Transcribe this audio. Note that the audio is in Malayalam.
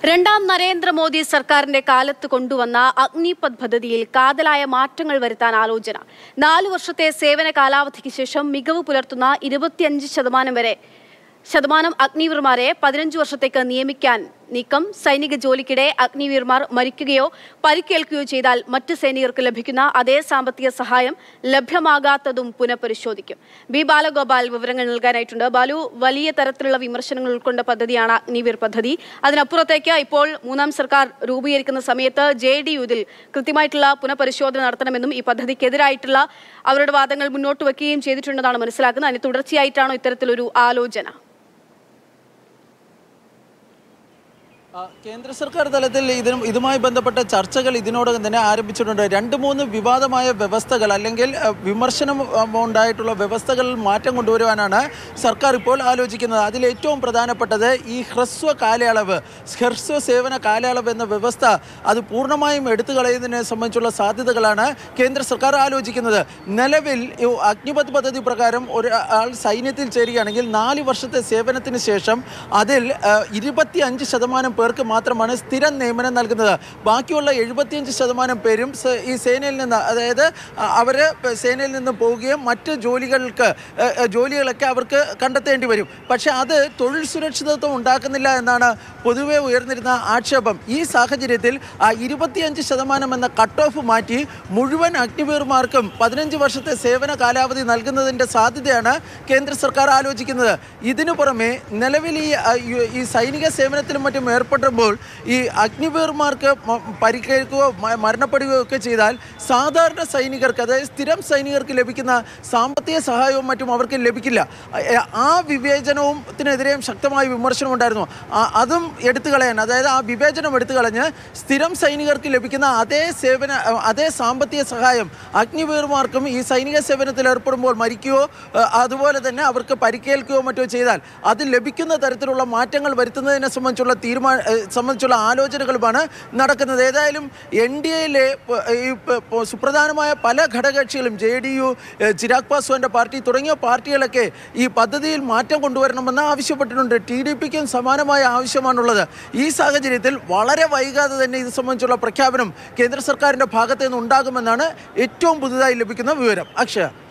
രണ്ടാം നരേന്ദ്രമോദി സർക്കാരിന്റെ കാലത്ത് കൊണ്ടുവന്ന അഗ്നിപഥ് പദ്ധതിയിൽ കാതലായ മാറ്റങ്ങൾ വരുത്താൻ ആലോചന നാലു വർഷത്തെ സേവന കാലാവധിക്ക് ശേഷം മികവ് പുലർത്തുന്ന ഇരുപത്തിയഞ്ച് ശതമാനം വരെ ശതമാനം അഗ്നിവീർമാരെ പതിനഞ്ച് വർഷത്തേക്ക് നിയമിക്കാൻ നീക്കം സൈനിക ജോലിക്കിടെ അഗ്നിവീർമാർ മരിക്കുകയോ പരിക്കേൽക്കുകയോ ചെയ്താൽ മറ്റ് സൈനികർക്ക് ലഭിക്കുന്ന അതേ സാമ്പത്തിക സഹായം ലഭ്യമാകാത്തതും പുനഃപരിശോധിക്കും ബി ബാലഗോപാൽ വിവരങ്ങൾ നൽകാനായിട്ടുണ്ട് ബാലു വലിയ തരത്തിലുള്ള വിമർശനങ്ങൾ ഉൾക്കൊണ്ട പദ്ധതിയാണ് അഗ്നിവീർ പദ്ധതി അതിനപ്പുറത്തേക്ക് ഇപ്പോൾ മൂന്നാം സർക്കാർ രൂപീകരിക്കുന്ന സമയത്ത് ജെ ഡി യു ഇതിൽ കൃത്യമായിട്ടുള്ള പുനഃപരിശോധന നടത്തണമെന്നും ഈ പദ്ധതിക്കെതിരായിട്ടുള്ള അവരുടെ വാദങ്ങൾ മുന്നോട്ട് വെക്കുകയും ചെയ്തിട്ടുണ്ടെന്നാണ് മനസ്സിലാക്കുന്നത് അതിന് തുടർച്ചയായിട്ടാണോ ഇത്തരത്തിലൊരു ആലോചന ആ, കേന്ദ്ര സർക്കാർ തലത്തിൽ ഇതിനും ഇതുമായി ബന്ധപ്പെട്ട ചർച്ചകൾ ഇതിനോടകം തന്നെ ആരംഭിച്ചിട്ടുണ്ട് രണ്ട് മൂന്ന് വിവാദമായ വ്യവസ്ഥകൾ അല്ലെങ്കിൽ ആ, വിമർശനം ആ, ഉണ്ടായിട്ടുള്ള വ്യവസ്ഥകളിൽ മാറ്റം കൊണ്ടുവരുവാനാണ് സർക്കാർ ഇപ്പോൾ ആലോചിക്കുന്നത് അതിൽ ഏറ്റവും പ്രധാനപ്പെട്ടത് ഈ ഹ്രസ്വ കാലയളവ് ഹ്രസ്വ സേവന കാലയളവ് എന്ന വ്യവസ്ഥ അത് പൂർണ്ണമായും എടുത്തു കളയുന്നതിനെ സംബന്ധിച്ചുള്ള സാധ്യതകളാണ് കേന്ദ്ര സർക്കാർ ആലോചിക്കുന്നത് നിലവിൽ ഈ അഗ്നിപഥ് പദ്ധതി പ്രകാരം ഒരാൾ സൈന്യത്തിൽ ചേരുകയാണെങ്കിൽ നാല് വർഷത്തെ സേവനത്തിന് ശേഷം അതിൽ ഇരുപത്തി അഞ്ച് ശതമാനം പേർക്ക് മാത്രമാണ് സ്ഥിരം നിയമനം നൽകുന്നത് ബാക്കിയുള്ള എഴുപത്തിയഞ്ച് ശതമാനം പേരും സ- ഈ സേനയിൽ നിന്ന് അതായത് അവർ സേനയിൽ നിന്ന് പോവുകയും മറ്റ് ജോലികൾക്ക് ആ, ആ, ജോലികളൊക്കെ അവർക്ക് കണ്ടെത്തേണ്ടി വരും പക്ഷേ അത് തൊഴിൽ സുരക്ഷിതത്വം ഉണ്ടാക്കുന്നില്ല എന്നാണ് പൊതുവെ ഉയർന്നിരുന്ന ആക്ഷേപം ഈ സാഹചര്യത്തിൽ ആ ഇരുപത്തിയഞ്ച് ശതമാനം എന്ന കട്ട് ഓഫ് മാറ്റി മുഴുവൻ അഗ്നിവീർമാർക്കും പതിനഞ്ച് വർഷത്തെ സേവന കാലാവധി നൽകുന്നതിൻ്റെ സാധ്യതയാണ് കേന്ദ്ര സർക്കാർ ആലോചിക്കുന്നത് ഇതിനു പുറമെ നിലവിൽ ഈ ആ, ഈ- ഈ സൈനിക സേവനത്തിലും മറ്റും ഏർപ്പെടുമ്പോൾ ഈ അഗ്നിവീർമാർക്ക് മ- പരിക്കേൽക്കുകയോ മ- മരണപ്പെടുകയോ ഒക്കെ ചെയ്താൽ സാധാരണ സൈനികർക്ക് അതായത് സ്ഥിരം സൈനികർക്ക് ലഭിക്കുന്ന സാമ്പത്തിക സഹായവും മറ്റും അവർക്ക് ലഭിക്കില്ല ആ- ആ വിവേചനത്തിനെതിരെയും ശക്തമായ വിമർശനം ഉണ്ടായിരുന്നു ആ- അതും എടുത്തു കളയാൻ അതായത് ആ വിവേചനം എടുത്തു കളഞ്ഞ് സ്ഥിരം സൈനികർക്ക് ലഭിക്കുന്ന അതേ സേവന അതേ സാമ്പത്തിക സഹായം അഗ്നിവീർമാർക്കും ഈ സൈനിക സേവനത്തിൽ ഏർപ്പെടുമ്പോൾ മരിക്കുകയോ ഏഹ്, അതുപോലെ തന്നെ അവർക്ക് പരിക്കേൽക്കുകയോ മറ്റോ ചെയ്താൽ അത് ലഭിക്കുന്ന തരത്തിലുള്ള മാറ്റങ്ങൾ വരുത്തുന്നതിനെ സംബന്ധിച്ചുള്ള തീരുമാന ഏഹ്, സംബന്ധിച്ചുള്ള ആലോചനകളുമാണ് നടക്കുന്നത് ഏതായാലും എൻ ഡി എയിലെ ഈ പ- പ- സുപ്രധാനമായ പല ഘടകകക്ഷികളും ജെ ഡി യു ചിരാഗ് പാസ്വാന്റെ പാർട്ടി തുടങ്ങിയ പാർട്ടികളൊക്കെ ഈ പദ്ധതിയിൽ മാറ്റം കൊണ്ടുവരണമെന്ന് ആവശ്യപ്പെട്ടിട്ടുണ്ട് ടി ഡി പിക്കും സമാനമായ ആവശ്യമാണുള്ളത് ഈ സാഹചര്യത്തിൽ വളരെ വൈകാതെ തന്നെ ഇത് സംബന്ധിച്ചുള്ള പ്രഖ്യാപനം കേന്ദ്ര സർക്കാരിൻ്റെ ഭാഗത്ത് നിന്ന് ഉണ്ടാകുമെന്നാണ് ഏറ്റവും പുതുതായി ലഭിക്കുന്ന വിവരം അക്ഷയ